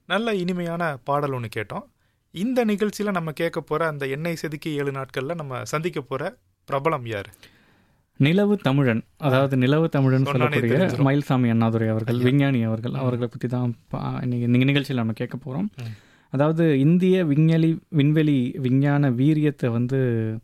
நல்ல இனிமையான பாடல் ஒன்று கேட்டோம் இந்த நிகழ்ச்சியில் நம்ம கேட்க போகிற அந்த எண்ணெய் செதுக்கி ஏழு நாட்களில் நம்ம சந்திக்க போகிற பிரபலம் யார் நிலவு தமிழன் அதாவது நிலவு தமிழன் சொன்னானே சொல்லக்கூடிய தெரிஞ்சிரும். மயில்சாமி அண்ணாதுரை அவர்கள் விஞ்ஞானி அவர்கள் அவர்களை பற்றி தான் பா- இன்னைக்கு இந்த நிகழ்ச்சியில் நம்ம கேட்க போகிறோம் ம். அதாவது இந்திய விஞ்ஞலி விண்வெளி விஞ்ஞான வீரியத்தை வந்து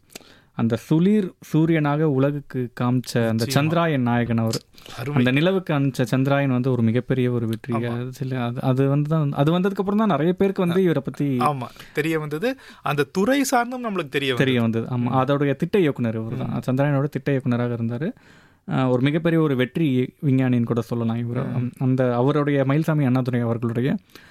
அந்த சுளிர் சூரியனாக உலகுக்கு காமிச்ச அந்த நிச்சயமா. சந்திராயன் நாயகன் அவர் அருமை அந்த நிலவுக்கு அனுப்பிச்ச சந்திராயன் வந்து ஒரு மிகப்பெரிய ஒரு வெற்றி ஆமா. அது சில அது அது வந்து தான் அது வந்ததுக்கு அப்புறம் தான் நிறைய பேருக்கு வந்து இவரை பற்றி ஆமா தெரிய வந்தது அந்த துறை சார்ந்தும் நம்மளுக்கு தெரிய வந்தது. தெரிய வந்தது ஆமாம் அதோடைய திட்ட இயக்குனர் இவர் தான் சந்திராயனோட திட்ட இயக்குனராக இருந்தார் ஒரு மிகப்பெரிய ஒரு வெற்றி விஞ்ஞானின்னு கூட சொல்லலாம் இவர் அந்த அவருடைய மயில்சாமி அண்ணாதுரை அவர்களுடைய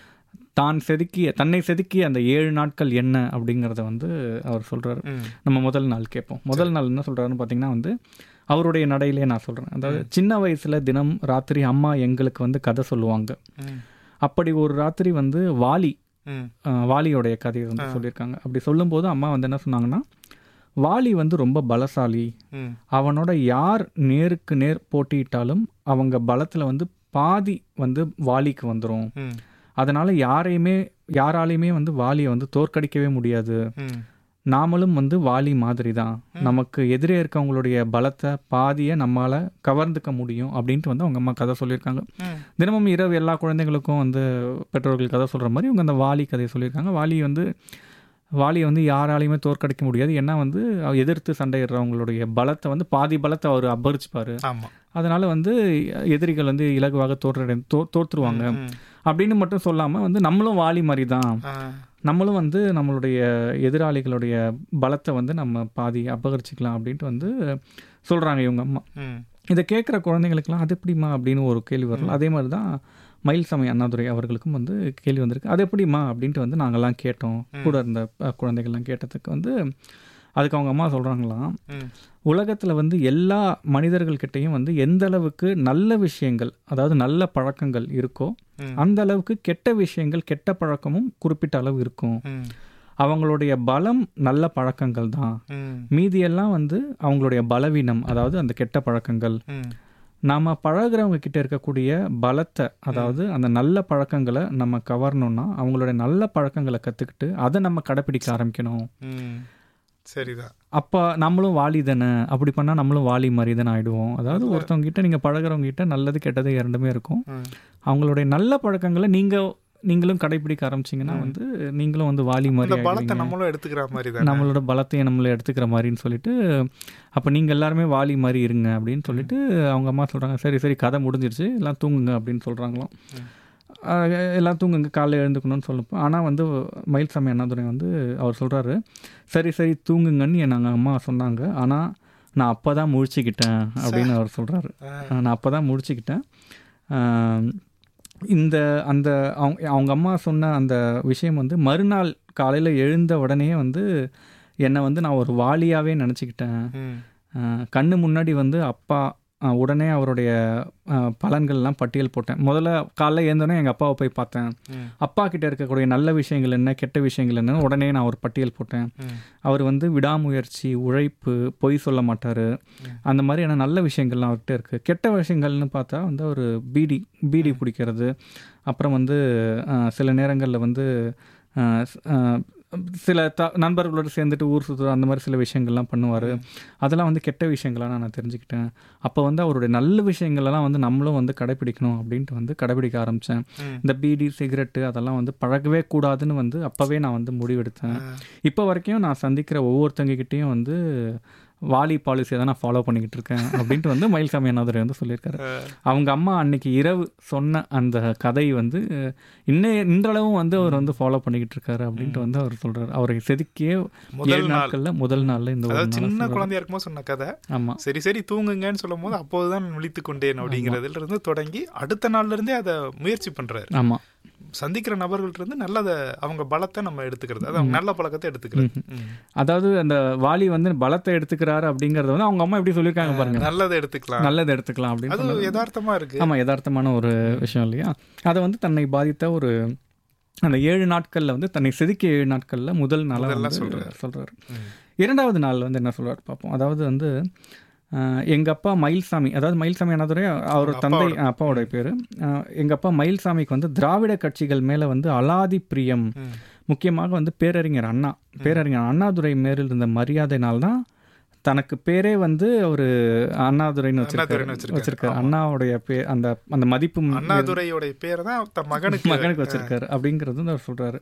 தான் செதுக்கிய தன்னை செதுக்கிய அந்த ஏழு நாட்கள் என்ன அப்படிங்கிறத வந்து அவர் சொல்றாரு ம், நம்ம முதல் நாள் கேட்போம் முதல் நாள் என்ன சொல்றாருன்னு பார்த்தீங்கன்னா வந்து அவருடைய நடையிலே நான் சொல்றேன் அதாவது சின்ன வயசுல தினம் ராத்திரி அம்மா எங்களுக்கு வந்து கதை சொல்லுவாங்க ம், அப்படி ஒரு ராத்திரி வந்து வாலி ம், அஹ், வாலியோடைய கதையை வந்து சொல்லியிருக்காங்க அப்படி சொல்லும்போது அம்மா வந்து என்ன சொன்னாங்கன்னா வாலி வந்து ரொம்ப பலசாலி ம், அவனோட யார் நேருக்கு நேர் போட்டியிட்டாலும் அவங்க பலத்தில் வந்து பாதி வந்து வாலிக்கு வந்துடும் ம், அதனால யாரையுமே யாராலையுமே வந்து வாலியை வந்து தோற்கடிக்கவே முடியாது ம், நாமளும் வந்து வாலி மாதிரி தான் நமக்கு எதிரே இருக்கவங்களுடைய பலத்தை பாதியை நம்மால கவர்ந்துக்க முடியும் அப்படின்ட்டு வந்து அவங்க அம்மா கதை சொல்லியிருக்காங்க ம், தினமும் இரவு எல்லா குழந்தைங்களுக்கும் வந்து பெற்றோர்கள் கதை சொல்கிற மாதிரி இவங்க அந்த வாலி கதையை சொல்லியிருக்காங்க வாலி வந்து வாலியை வந்து யாராலையுமே தோற்கடிக்க முடியாது ஏன்னா வந்து அவ- எதிர்த்து சண்டையிடுறவங்களுடைய பலத்தை வந்து பாதி பலத்தை அவர் அபரிச்சுப்பாரு ஆமா அதனால வந்து எதிரிகள் வந்து இலகுவாக தோற்ற தோ தோற்றுருவாங்க ம், அப்படின்னு மட்டும் சொல்லாமல் வந்து நம்மளும் வாலி மாதிரி தான் ஆ, நம்மளும் வந்து நம்மளுடைய எதிராளிகளுடைய பலத்தை வந்து நம்ம பாதி அபகரிச்சுக்கலாம் அப்படின்ட்டு வந்து சொல்கிறாங்க இவங்க அம்மா ம், இதை கேட்குற குழந்தைங்களுக்குலாம் அது எப்படிம்மா அப்படின்னு ஒரு கேள்வி வரலாம் அதே மாதிரி தான் மயில்சாமி அண்ணாதுரை அவர்களுக்கும் வந்து கேள்வி வந்திருக்கு அது எப்படிம்மா அப்படின்ட்டு வந்து நாங்கள்லாம் கேட்டோம் கூட இருந்த அஹ், குழந்தைகள்லாம் கேட்டதுக்கு வந்து அதுக்கு அவங்க அம்மா சொல்கிறாங்களாம் ம், உலகத்தில் வந்து எல்லா மனிதர்கள்கிட்டையும் வந்து எந்த அளவுக்கு நல்ல விஷயங்கள் அதாவது நல்ல பழக்கங்கள் இருக்கோ ம். அந்த அளவுக்கு கெட்ட விஷயங்கள் கெட்ட பழக்கமும் குறிப்பிட்ட அளவு இருக்கும் ம், அவங்களுடைய பலம் நல்ல பழக்கங்கள் தான் ம், மீதியெல்லாம் வந்து அவங்களுடைய பலவீனம் அதாவது அந்த கெட்ட பழக்கங்கள் ம், நாம பழகுறவங்க கிட்ட இருக்கக்கூடிய பலத்தை அதாவது அந்த நல்ல பழக்கங்களை நம்ம கவரணும்னா அவங்களுடைய நல்ல பழக்கங்களை கற்றுக்கிட்டு அதை நம்ம கடைப்பிடிக்க ஆரம்பிக்கணும் ம். சரிதான் அப்போ நம்மளும் வாலி தானே அப்படி பண்ணால் நம்மளும் வாலி மாதிரி தானே ஆயிடுவோம் அதாவது ஒருத்தவங்க கிட்ட நீங்கள் பழகுறவங்க கிட்ட நல்லது கெட்டது இரண்டுமே இருக்கும் ம், அவங்களுடைய நல்ல பழக்கங்களை நீங்கள் நீங்களும் கடைப்பிடிக்க ஆரம்பிச்சீங்கன்னா வந்து நீங்களும் வந்து வாலி மாதிரி இந்த பலத்தை ஆயிடுவீங்க. நம்மளும் எடுத்துக்கிற மாதிரி தான் நம்மளோட பலத்தையும் நம்மள எடுத்துக்கிற மாதிரின்னு சொல்லிட்டு அப்போ நீங்கள் எல்லாருமே வாலி மாதிரி இருங்க அப்படின்னு சொல்லிட்டு அவங்க அம்மா சொல்கிறாங்க சரி சரி கதை முடிஞ்சிருச்சு எல்லாம் தூங்குங்க அப்படின்னு சொல்கிறாங்களாம் எல்லாம் தூங்குங்க காலைல எழுந்துக்கணும்னு சொல்லப்போ ஆனால் வந்து மயில்சாமி அண்ணாதுரை வந்து அவர் சொல்கிறாரு சரி சரி தூங்குங்கன்னு எங்கள் அம்மா சொன்னாங்க ஆனால் நான் அப்போ தான் முழிச்சுக்கிட்டேன் அப்படின்னு அவர் சொல்கிறாரு நான் அப்போ தான் முடிச்சுக்கிட்டேன் ஆஹ் இந்த அந்த அவங்க அவங்க அம்மா சொன்ன அந்த விஷயம் வந்து மறுநாள் காலையில் எழுந்த உடனே வந்து என்னை வந்து நான் ஒரு வாலியாகவே நினச்சிக்கிட்டேன் ம், ஆஹ் கண்ணு முன்னாடி வந்து அப்பா ஆஹ் உடனே அவருடைய ஆஹ் பலன்கள்லாம் பட்டியல் போட்டேன் முதல்ல காலைல எழுந்தோடனே எங்கள் அப்பாவை போய் பார்த்தேன் ம், அப்பா கிட்ட இருக்கக்கூடிய நல்ல விஷயங்கள் என்ன கெட்ட விஷயங்கள் என்ன உடனே நான் ஒரு பட்டியல் போட்டேன் ம், அவர் வந்து விடாமுயற்சி உழைப்பு பொய் சொல்ல மாட்டார் அந்த மாதிரியான நல்ல விஷயங்கள்லாம் அவர்கிட்ட இருக்குது கெட்ட விஷயங்கள்னு பார்த்தா வந்து அவர் பீடி பீடி பிடிக்கிறது அப்புறம் வந்து அஹ், சில நேரங்களில் வந்து அஹ், ஸ்- அஹ், சில த நண்பர்களோடு சேர்ந்துட்டு ஊர் சுற்றுற அந்த மாதிரி சில விஷயங்கள்லாம் பண்ணுவார் அதெல்லாம் வந்து கெட்ட விஷயங்களாக நான் தெரிஞ்சுக்கிட்டேன் அப்போ வந்து அவருடைய நல்ல விஷயங்களெல்லாம் வந்து நம்மளும் வந்து கடைப்பிடிக்கணும் அப்படின்ட்டு வந்து கடைப்பிடிக்க ஆரம்பித்தேன் ம். இந்த பீடி சிகரெட்டு அதெல்லாம் வந்து பழகவே கூடாதுன்னு வந்து அப்போவே நான் வந்து முடிவெடுத்தேன் இப்போ வரைக்கும் நான் சந்திக்கிற ஒவ்வொருத்தங்க கிட்டேயும் வந்து வாலி பாலிசியை தான் நான் ஃபாலோ பண்ணிக்கிட்டு இருக்கேன் அப்படின்ட்டு வந்து மயில்சாமி அண்ணாதுரை வந்து சொல்லியிருக்காரு அவங்க அம்மா அன்னைக்கு இரவு சொன்ன அந்த கதை வந்து இன்னைய இன்றளவும் வந்து அவர் வந்து ஃபாலோ பண்ணிக்கிட்டு இருக்காரு அப்படின்ட்டு வந்து அவர் சொல்றாரு அவரை செதுக்கிய முதல் ஏழு நாள். நாட்கள்ல முதல் நாள்ல இந்த ஒரு அதாவது நாளை சின்ன சொல்றாரு. குழந்தையா இருக்கும்போது சொன்ன கதை ஆமா சரி சரி தூங்குங்கன்னு சொல்லும் போது அப்போதுதான் விழித்து கொண்டேன் அப்படிங்கிறதுல இருந்து தொடங்கி அடுத்த நாள்ல இருந்தே அதை முயற்சி பண்றாரு ஆமா சந்திக்கிற நபர்கள்ட்ட இருந்து நல்லத அவங்க பலத்தை நம்ம எடுத்துக்கிறது அது அவங்க நல்ல பழக்கத்தை எடுத்துக்கிறது ம். அதாவது அந்த வாலி வந்து பலத்தை எடுத்துக்கிறாரு அப்படிங்கறத வந்து அவங்க அம்மா எப்படி சொல்லியிருக்காங்க பாருங்க நல்லதை எடுத்துக்கலாம் நல்லதை எடுத்துக்கலாம் அப்படின்னு அது சொன்னது. யதார்த்தமா இருக்கு ஆமா யதார்த்தமான ஒரு விஷயம் இல்லையா அதை வந்து தன்னை பாதித்த ஒரு அந்த ஏழு நாட்கள்ல வந்து தன்னை செதுக்கிய ஏழு நாட்கள்ல முதல் நாளா முதல்ல வந்து சொல்றாரு. சொல்றாரு ம். இரண்டாவது நாள் வந்து என்ன சொல்றாரு பார்ப்போம் அதாவது வந்து எங்கள் அப்பா மயில்சாமி அதாவது மயில்சாமி அண்ணாதுரை அவர் அவங்க தந்தை அப்பாவோட. அப்பாவோட பேர் எங்கள் அப்பா மயில்சாமிக்கு வந்து திராவிட கட்சிகள் மேலே வந்து அலாதி பிரியம் ம். முக்கியமாக வந்து பேரறிஞர் அண்ணா பேரறிஞர் அண்ணாதுரை மேலில் இருந்த மரியாதைனால்தான் தனக்கு பேரே வந்து ஒரு அண்ணாதுரைன்னு வச்சிருக்காரு அண்ணாதுரைன்னு வச்சிருக்காரு. வச்சிருக்காரு ஆமா. அண்ணாவுடைய பே அந்த அந்த மதிப்பு ம்- அண்ணாதுரையோட பேர் தான் தன் மகனுக்கு மகனுக்கு வச்சிருக்காரு அப்படிங்கிறது வந்து அவர் சொல்றாரு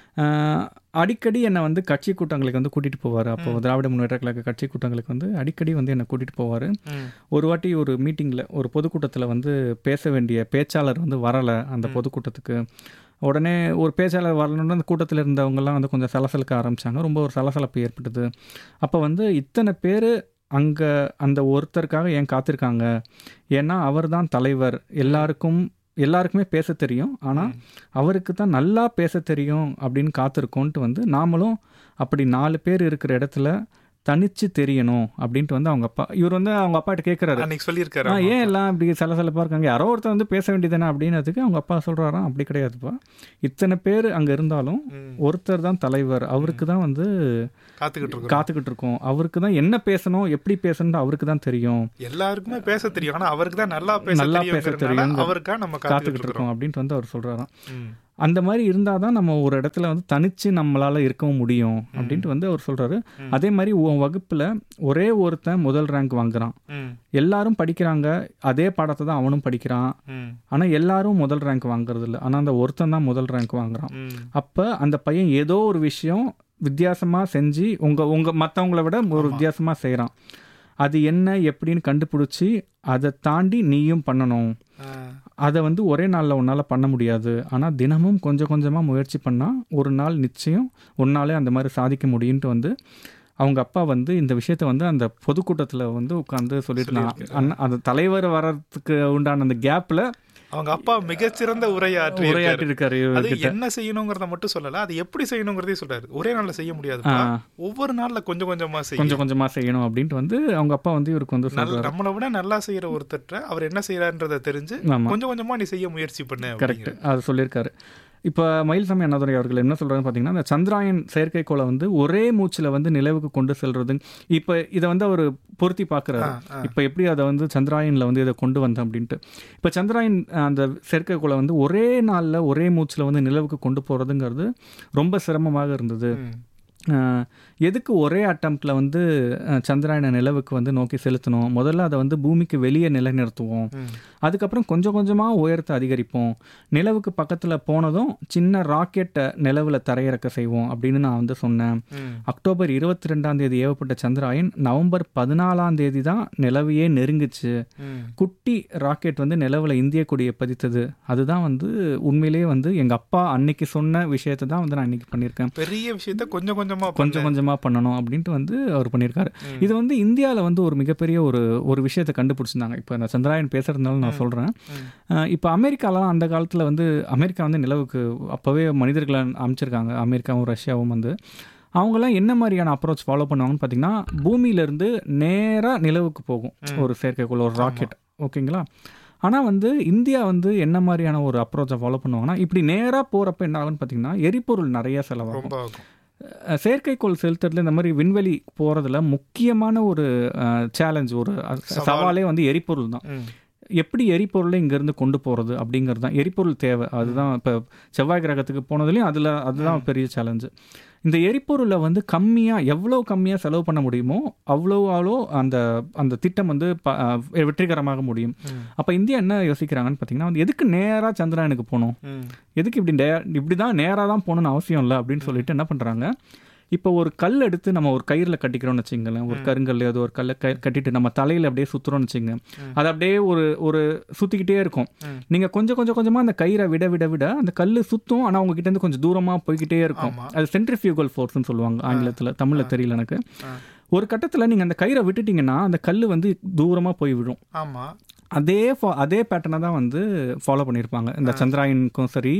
ஆஹ் அடிக்கடி என்னை வந்து கட்சி கூட்டங்களுக்கு வந்து கூட்டிட்டு போவார் அப்போ திராவிட முன்னேற்ற கழக கட்சி கூட்டங்களுக்கு வந்து அடிக்கடி வந்து என்னை கூட்டிட்டு போவார் ம். ஒரு வாட்டி ஒரு மீட்டிங்கில் ஒரு பொதுக்கூட்டத்தில் வந்து பேச வேண்டிய பேச்சாளர் வந்து வரலை அந்த பொதுக்கூட்டத்துக்கு உடனே ஒரு பேச்சாளர் வரணுன்னு அந்த கூட்டத்தில் இருந்தவங்கலாம் வந்து கொஞ்சம் சலசலக்க ஆரம்பிச்சாங்க ரொம்ப ஒரு சலசலப்பு ஏற்பட்டது அப்போ வந்து இத்தனை பேர் அங்கே அந்த ஒருத்தருக்காக ஏன் காத்திருக்காங்க ஏன்னா அவர் தான் தலைவர் எல்லாருக்கும் எல்லாருக்குமே பேச தெரியும் ஆனால் அவருக்கு தான் நல்லா பேச தெரியும் அப்படின்னு காத்திருக்கோன்ட்டு வந்து நாமளும் அப்படி நாலு பேர் இருக்கிற இடத்துல தனிச்சு தெரியணும் அப்படின்ட்டு வந்து அவங்க அப்பா இவர் வந்து அவங்க அப்பாட்ட கேட்குறாரு அன்னைக்கு சொல்லியிருக்காரு ஆ ஆமா. ஏன் எல்லாம் இப்படி சலசலப்பாக இருக்காங்க யாரோ ஒருத்தர் வந்து பேச வேண்டியதானே அப்படின்னதுக்கு அவங்க அப்பா சொல்கிறாராம் அப்படி கிடையாதுப்பா இத்தனை பேர் அங்கே இருந்தாலும் ம். ஒருத்தர் தான் தலைவர் அவருக்கு தான் வந்து காத்துக்கிட்டு இருக்கோம் காத்துக்கிட்டு இருக்கோம் அவருக்கு தான் என்ன பேசணும் எப்படி பேசணும் அவருக்கு தான் தெரியும் எல்லாருக்குமே பேச தெரியும் ஆனா அவருக்கு தான் நல்லா பேச நல்லா பேச தெரியும் தெரியுங்க. அவருக்கா நம்ம காத்துக்கிட்டு காத்துக்கிட்டு இருக்கோம் இருக்கோம் அப்படின்ட்டு வந்து அவர் சொல்கிறாராம் ம். அந்த மாதிரி இருந்தால் தான் நம்ம ஒரு இடத்துல வந்து தனிச்சு நம்மளால இருக்கவும் முடியும் அப்படின்ட்டு வந்து அவர் சொல்கிறாரு ம். அதே மாதிரி உன் வகுப்பில் ஒரே ஒருத்தன் முதல் ரேங்க் வாங்குறான் ம். எல்லாரும் படிக்கிறாங்க அதே பாடத்தை தான் அவனும் படிக்கிறான் ம். ஆனால் எல்லாரும் முதல் ரேங்க் வாங்குறது இல்லை ஆனால் அந்த ஒருத்தன் தான் முதல் ரேங்க் வாங்குறான் ம். அப்போ அந்த பையன் ஏதோ ஒரு விஷயம் வித்தியாசமாக செஞ்சு உங்கள் உங்கள் மற்றவங்கள விட ஒரு வித்தியாசமாக செய்கிறான் அது என்ன எப்படின்னு கண்டுபிடிச்சி அதை தாண்டி நீயும் பண்ணணும் ஆ. அதை வந்து ஒரே நாளில் உன்னால் பண்ண முடியாது ஆனால் தினமும் கொஞ்சம் கொஞ்சமாக முயற்சி பண்ணால் ஒரு நாள் நிச்சயம் உன்னாலே அந்த மாதிரி சாதிக்க முடியும்ட்டு வந்து அவங்க அப்பா வந்து இந்த விஷயத்த வந்து அந்த பொதுக்கூட்டத்தில் வந்து உட்காந்து சொல்லிட்டு நான் அண்ணா அந்த தலைவர் வர்றதுக்கு உண்டான அந்த கேப்பில் அவங்க அப்பா மிகச்சிறந்த உரையாற்றி உரையாற்றி இருக்காரு அது இவர்கிட்ட. என்ன செய்யணுங்கிறத மட்டும் சொல்லல அது எப்படி செய்யணுங்கிறதையும் சொல்றாரு ஒரே நாள்ல செய்ய முடியாது ஆ. ஒவ்வொரு நாள்ல கொஞ்சம் கொஞ்சமா செய்யும் கொஞ்சம் கொஞ்சமாக செய்யணும் அப்படின்ட்டு வந்து அவங்க அப்பா வந்து இவருக்கு வந்து நல்ல சொல்றாரு நம்மளை விட நல்லா செய்யற ஒருத்தர் அவர் என்ன செய்யறான்றத தெரிஞ்சு ஆமாம் கொஞ்சம் கொஞ்சமா நீ செய்ய முயற்சி பண்ணு கரெக்ட் அது சொல்லியிருக்காரு இப்போ மயில்சாமி அண்ணாதுரை அவர்கள் என்ன சொல்றாருன்னு பார்த்தீங்கன்னா இந்த சந்திராயன் செயற்கைக்கோளை வந்து ஒரே மூச்சில் வந்து நிலவுக்கு கொண்டு செல்றது இப்போ இதை வந்து அவர் பொருத்தி பார்க்குறாரு ஆ, ஆ. இப்போ எப்படி அதை வந்து சந்திராயனில் வந்து இதை கொண்டு வந்தேன் அப்படின்ட்டு இப்போ சந்திராயன் அஹ், அந்த செயற்கைக்கோளை வந்து ஒரே நாளில் ஒரே மூச்சில் வந்து நிலவுக்கு கொண்டு போகிறதுங்கிறது ரொம்ப சிரமமாக இருந்தது ம். அஹ், எதுக்கு ஒரே அட்டம்ப்டில் வந்து அஹ், சந்திராயனை நிலவுக்கு வந்து நோக்கி செலுத்தணும் முதல்ல அதை வந்து பூமிக்கு வெளியே நிலைநிறுத்துவோம் ம். அதுக்கப்புறம் கொஞ்சம் கொஞ்சமாக உயரத்தை அதிகரிப்போம் நிலவுக்கு பக்கத்தில் போனதும் சின்ன ராக்கெட்டை நிலவில் தரையிறக்க செய்வோம் அப்படின்னு நான் வந்து சொன்னேன் ம். அக்டோபர் இருபத்தி ரெண்டாம் தேதி ஏவப்பட்ட சந்திராயன் நவம்பர் பதினாலாம் தேதி தான் நிலவையே நெருங்குச்சு ம். குட்டி ராக்கெட் வந்து நிலவில் இந்திய கொடியை பதித்தது அதுதான் வந்து உண்மையிலேயே வந்து எங்கள் அப்பா அன்னைக்கு சொன்ன விஷயத்தை தான் வந்து நான் இன்னைக்கு பண்ணியிருக்கேன் பெரிய விஷயத்த கொஞ்சம் கொஞ்சமா கொஞ்சம் கொஞ்சமாக பண்ணணும் அப்படின்ட்டு வந்து அவர் பண்ணியிருக்காரு ம். இது வந்து இந்தியாவில் வந்து ஒரு மிகப்பெரிய ஒரு ஒரு விஷயத்தை கண்டுபிடிச்சிருந்தாங்க இப்போ இந்த சந்திராயன் பேசுறதுனால நான் சொல்கிறேன் ம். இப்போ அமெரிக்காலாம் அந்த காலத்தில் வந்து அமெரிக்கா வந்து நிலவுக்கு அப்போவே மனிதர்களை அமைச்சிருக்காங்க அமெரிக்காவும் ரஷ்யாவும் வந்து அவங்கெல்லாம் என்ன மாதிரியான அப்ரோச் ஃபாலோ பண்ணுவாங்கன்னு பார்த்தீங்கன்னா பூமியிலேருந்து நேராக நிலவுக்கு போகும் ஒரு செயற்கைக்கோள் ஒரு ராக்கெட் ஓகேங்களா ஆனால் வந்து இந்தியா வந்து என்ன மாதிரியான ஒரு அப்ரோச்சை ஃபாலோ பண்ணுவாங்கன்னா இப்படி நேராக போகிறப்ப என்ன ஆகுன்னு பார்த்தீங்கன்னா எரிபொருள் நிறைய செலவாகும் ரொம்ப ஆகும் அஹ் செயற்கைக்கோள் செலுத்துறதுல இந்த மாதிரி விண்வெளி போகிறதுல முக்கியமான ஒரு சேலஞ்ச் ஒரு அஹ், சவாலே வந்து எரிபொருள் தான் ம். எப்படி எரிபொருளை இங்கேருந்து கொண்டு போகிறது அப்படிங்கிறது தான் எரிபொருள் தேவை அதுதான் இப்போ செவ்வாய் கிரகத்துக்கு போனதுலேயும் அதில் அதுதான் பெரிய சேலஞ்சு இந்த எரிபொருளை வந்து கம்மியாக எவ்வளோ கம்மியாக செலவு பண்ண முடியுமோ அவ்வளோ அவ்வளோ அந்த அந்த திட்டம் வந்து ப- அஹ் வெற்றிகரமாக முடியும் ம். அப்போ இந்தியா என்ன யோசிக்கிறாங்கன்னு பார்த்தீங்கன்னா வந்து எதுக்கு நேராக சந்திராயனுக்கு போகணும் ம். எதுக்கு இப்படி டே இப்படி தான் நேராக தான் போகணும்னு அவசியம் இல்லை அப்படின்னு சொல்லிட்டு என்ன பண்ணுறாங்க இப்போ ஒரு கல் எடுத்து நம்ம ஒரு கயிறில் கட்டிக்கிறோம்னு வச்சுங்களேன் ஒரு கருங்கல் ஏதோ ஒரு கல்லை கயிறு கட்டிட்டு நம்ம தலையில் அப்படியே சுற்றுறோம்னு வச்சுங்க அது அப்படியே ஒரு ஒரு சுற்றிக்கிட்டே இருக்கும் ம். நீங்கள் கொஞ்சம் கொஞ்சம் கொஞ்சமாக அந்த கயிறை விட விட விட அந்த கல் சுற்றும் ஆனால் உங்ககிட்ட இருந்து கொஞ்சம் தூரமாக போய்கிட்டே இருக்கும் ஆமா. அது சென்ட்ரிஃபியூகல் ஃபோர்ஸ்னு சொல்லுவாங்க ஆங்கிலத்தில் தமிழில் தெரியல எனக்கு ஆ. ஒரு கட்டத்தில் நீங்கள் அந்த கயிறை விட்டுட்டீங்கன்னா அந்த கல் வந்து தூரமாக போய் விடும் ஆமா அதே fo- அதே பேட்டர்னை தான் வந்து ஃபாலோ பண்ணியிருப்பாங்க இந்த சந்திராயனுக்கும் சரி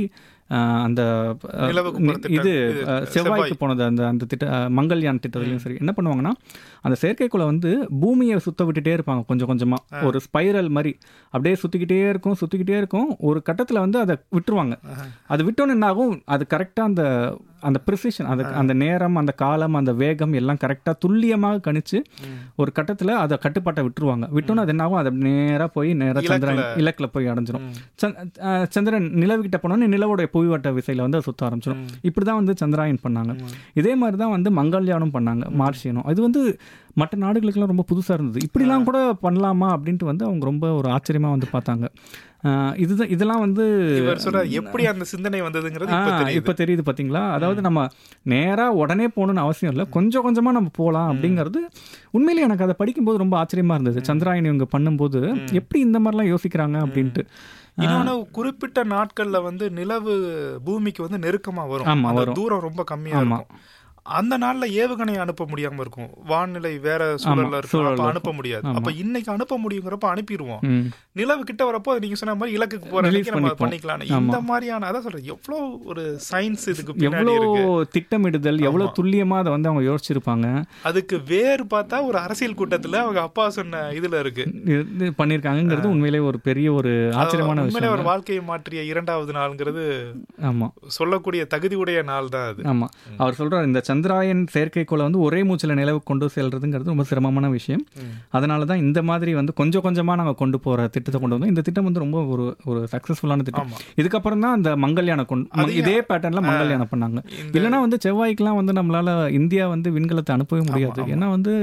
அஹ், அந்த அஹ், நிலவுக்கு போன திட்டம், இது இது, அஹ், செவ்வாய்க்கு போனது அந்த அந்த திட்ட அஹ், மங்கள்யான் திட்டத்துலையும் சரி என்ன பண்ணுவாங்கன்னா அந்த செயற்கைக்குள்ள வந்து பூமியை சுத்த விட்டுட்டே இருப்பாங்க கொஞ்சம் கொஞ்சமா ஒரு ஸ்பைரல் மாதிரி அப்படியே சுத்திக்கிட்டே இருக்கும் சுத்திக்கிட்டே இருக்கும் ஒரு கட்டத்துல வந்து அதை விட்டுருவாங்க அது விட்டோன்னு என்ன ஆகும் அது கரெக்டா அந்த அந்த ப்ரிசிஷன் அது அந்த நேரம் அந்த காலம் அந்த வேகம் எல்லாம் கரெக்டாக துல்லியமாக கணிச்சு ஒரு கட்டத்தில் அதை கட்டுப்பாட்டை விட்டுருவாங்க விட்டோன்னு அது என்ன ஆகும் அது நேராக போய் நேராக சந்திரன் இலக்கில் போய் அடைஞ்சிரும் சந்- அஹ் சந்திரன் நிலவுகிட்ட போனோன்னு நிலவோடைய புவிவட்ட விசையில் வந்து அது சுத்த ஆரம்பிச்சிடும் இப்படி தான் வந்து சந்திராயன் பண்ணாங்க இதே மாதிரி தான் வந்து மங்கள்யானும் பண்ணாங்க மார்ஷியனும் அது வந்து மற்ற நாடுகளுக்கெல்லாம் ரொம்ப புதுசாக இருந்தது இப்படிலாம் கூட பண்ணலாமா அப்படின்ட்டு வந்து அவங்க ரொம்ப ஒரு ஆச்சரியமாக வந்து பார்த்தாங்க அஹ் இதுதான் இதெல்லாம் வந்து இவர் சொல்ற எப்படி அந்த சிந்தனை வந்ததுங்கிறது இப்ப ஆ, தெரியுது இப்ப தெரியுது பாத்தீங்களா அதாவது நம்ம நேரா உடனே போகணும்னு அவசியம் இல்லை கொஞ்சம் கொஞ்சமா நம்ம போகலாம் அப்படிங்கிறது உண்மையிலேயே எனக்கு அதை படிக்கும்போது ரொம்ப ஆச்சரியமா இருந்தது சந்திராயன் இவங்க பண்ணும்போது எப்படி இந்த மாதிரிலாம் யோசிக்கிறாங்க அப்படின்ட்டு இன்னொன்னு குறிப்பிட்ட நாட்கள்ல வந்து நிலவு பூமிக்கு வந்து நெருக்கமா வரும் ஆமா, அந்த வரும். தூரம் ரொம்ப கம்மியா இருக்கும் அந்த நாள்ல ஏவுகணை அனுப்ப முடியாம இருக்கும் வானிலை வேற சூழல்ல இருக்கும் அப்ப சூழல்ல அனுப்ப முடியாது அப்ப இன்னைக்கு அனுப்ப முடியுங்கிறப்ப அனுப்பிடுவோம் ம். நிலவு கிட்ட வரப்போ அது நீங்க சொன்ன மாதிரி இலக்குக்கு போற Release அன்னைக்கு நம்ம பண்ணிப்போம். பண்ணிக்கலாம் இந்த மாதிரியான அதான் சொல்றேன் எவ்வளவு ஒரு சயின்ஸ் இதுக்கு பின்னாடி எவ்வளோ இருக்கு திட்டமிடுதல் எவ்வளோ துல்லியமா அதை வந்து அவங்க யோசிச்சிருப்பாங்க அதுக்கு வேறு பார்த்தா ஒரு அரசியல் கூட்டத்துல அவங்க அப்பா சொன்ன இதுல இருக்கு இது பண்ணியிருக்காங்கங்கிறது உண்மையிலேயே ஒரு பெரிய ஒரு ஆச்சரியமான உண்மையிலே விஷயம் ஒரு வாழ்க்கையை மாற்றிய இரண்டாவது நாள்ங்கிறது ஆமா சொல்லக்கூடிய தகுதியுடைய நாள் தான் அது ஆமா அவர் சொல்றாரு இந்த சந்திராயன் செயற்கைக்கோளை வந்து ஒரே மூச்சில் நிலவுக்கு கொண்டு செல்றதுங்கிறது ரொம்ப சிரமமான விஷயம் அதனால தான் இந்த மாதிரி வந்து கொஞ்சம் கொஞ்சமா நாங்க கொண்டு போற திட்டத்தை கொண்டு வந்தோம் இந்த திட்டம் வந்து ரொம்ப ஒரு ஒரு சக்சஸ்ஃபுல்லான திட்டம் ஆமா. இதுக்கப்புறம் தான் அந்த மங்கள்யானை கொண்டு மங்க- இதே பேட்டர்ன்ல மங்கள்யானம் பண்ணாங்க இந்த- இல்லைன்னா வந்து செவ்வாய்க்குலாம் வந்து நம்மளால இந்தியா வந்து விண்கலத்தை அனுப்பவே முடியாது ஏன்னா வந்து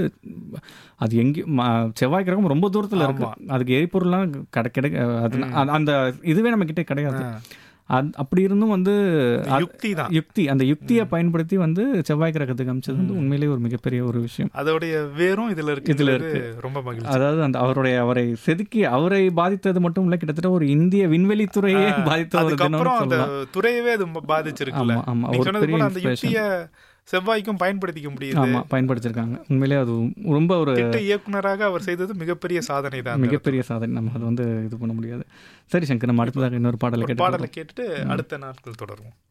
அது எங்கேயும் ம- செவ்வாய் கிரகம் ரொம்ப தூரத்துல இருக்கு அதுக்கு எரிபொருள்லாம் கிடை கிடை அது அந்த- அந்த இதுவே நம்ம கிட்ட கிடையாது அது அப்படி இருந்தும் வந்து அ- யுக்தி தான் யுக்தி அந்த யுக்தியை பயன்படுத்தி வந்து செவ்வாய் கிரகத்துக்கு அமைச்சது வந்து உண்மையிலேயே ஒரு மிகப்பெரிய ஒரு விஷயம் அதோடைய வேரும் இதுல இருக்கு இதுல இதுல ரொம்ப மகிழ்ச்சி அதாவது அந்த அவருடைய அவரை செதுக்கி அவரை பாதித்தது மட்டும் இல்ல கிட்டத்தட்ட ஒரு இந்திய விண்வெளித்துறையே பாதித்த ஒரு தினம் அதுக்கப்புறம் அந்த சொல்லலாம் துறையவே அது ம- பாதிச்சிருக்குல்ல ஆமா ஆமா நீங்க ஒரு சொன்னது பெரிய போல அந்த இன்ஸ்பிரேஷன் யுக்திய செவ்வாய்க்கும் பயன்படுத்திக்க முடியுது ஆமா பயன்படுத்திருக்காங்க உண்மையிலேயே அது ரொம்ப ஒரு திட்ட இயக்குனராக அவர் செய்தது மிகப்பெரிய சாதனை தான் மிகப்பெரிய சாதனை நம்ம அதை வந்து இது பண்ண முடியாது சரி சங்கர் நம்ம அடுத்ததாக இன்னொரு பாடலை ஒரு கேட்டு பாடலை கேட்டுட்டு அடுத்த நாட்கள் தொடருவோம்